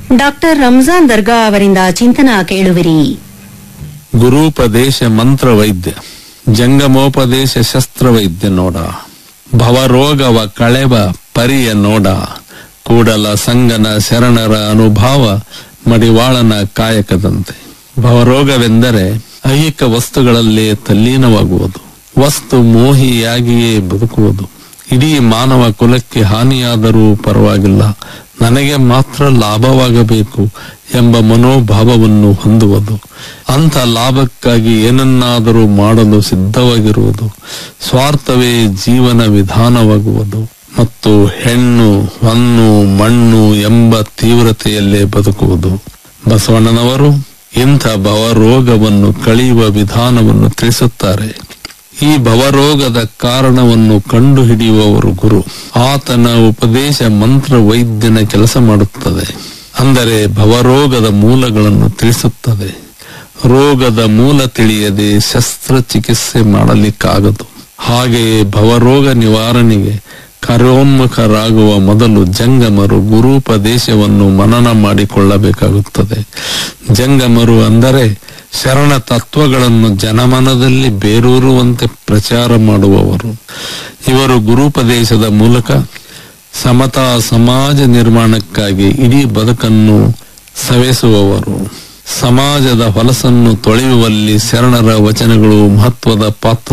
doctor Ramzan ದರ್ಗಾ ಅವರಿಂದ ಚಿಂತನ ಕೇಳುವಿರಿ ಗುರೂಪದೇಶ ಮಂತ್ರ ವೈದ್ಯ ಜಂಗಮೋಪದೇಶ ಶಸ್ತ್ರ ವೈದ್ಯ ನೋಡ ಭವರೋಗವ ಕಳೆವ ಪರಿಯ ನೋಡ ಕೂಡಲ ಸಂಗನ ಶರಣರ ಅನುಭಾವ ಮಡಿವಾಳನ ಕಾಯಕದಂತೆ ಭವರೋಗವೆಂದರೆ ಐಹಿಕ ವಸ್ತುಗಳಲ್ಲೇ ತಲ್ಲೀನವಾಗುವುದು ವಸ್ತು ಮೋಹಿಯಾಗಿಯೇ ಬದುಕುವುದು ಇಡೀ ಮಾನವ ಕುಲಕ್ಕೆ ಹಾನಿಯಾದರೂ ಪರವಾಗಿಲ್ಲ ನನಗೆ ಮಾತ್ರ ಲಾಭವಾಗಬೇಕು ಎಂಬ ಮನೋಭಾವವನ್ನು ಹೊಂದುವುದು ಅಂಥ ಲಾಭಕ್ಕಾಗಿ ಏನನ್ನಾದರೂ ಮಾಡಲು ಸಿದ್ಧವಾಗಿರುವುದು ಸ್ವಾರ್ಥವೇ ಜೀವನ ವಿಧಾನವಾಗುವುದು ಮತ್ತು ಹೆಣ್ಣು ಹೊನ್ನು ಮಣ್ಣು ಎಂಬ ತೀವ್ರತೆಯಲ್ಲೇ ಬದುಕುವುದು ಬಸವಣ್ಣನವರು ಇಂಥ ಭವರೋಗವನ್ನು ಕಳೆಯುವ ವಿಧಾನವನ್ನು ತಿಳಿಸುತ್ತಾರೆ ಈ ಭವರೋಗದ ಕಾರಣವನ್ನು ಕಂಡುಹಿಡಿಯುವವರು ಗುರು ಆತನ ಉಪದೇಶ ಮಂತ್ರ ವೈದ್ಯನ ಕೆಲಸ ಮಾಡುತ್ತದೆ ಅಂದರೆ ಭವರೋಗದ ಮೂಲಗಳನ್ನು ತಿಳಿಸುತ್ತದೆ ರೋಗದ ಮೂಲ ತಿಳಿಯದೆ ಶಸ್ತ್ರಚಿಕಿತ್ಸೆ ಮಾಡಲಿಕ್ಕಾಗದು ಹಾಗೆಯೇ ಭವರೋಗ ನಿವಾರಣೆಗೆ ಕಾರ್ಯೋನ್ಮುಖರಾಗುವ ಮೊದಲು ಜಂಗಮರು ಗುರುಪದೇಶವನ್ನು ಮನನ ಮಾಡಿಕೊಳ್ಳಬೇಕಾಗುತ್ತದೆ ಜಂಗಮರು ಅಂದರೆ ಶರಣ ತತ್ವಗಳನ್ನು ಜನಮನದಲ್ಲಿ ಬೇರೂರುವಂತೆ ಪ್ರಚಾರ ಮಾಡುವವರು ಇವರು ಗುರುಪದೇಶದ ಮೂಲಕ ಸಮತಾ ಸಮಾಜ ನಿರ್ಮಾಣಕ್ಕಾಗಿ ಇಡೀ ಬದುಕನ್ನು ಸವೆಸುವವರು ಸಮಾಜದ ಹೊಲಸನ್ನು ತೊಳೆಯುವಲ್ಲಿ ಶರಣರ ವಚನಗಳು ಮಹತ್ವದ ಪಾತ್ರ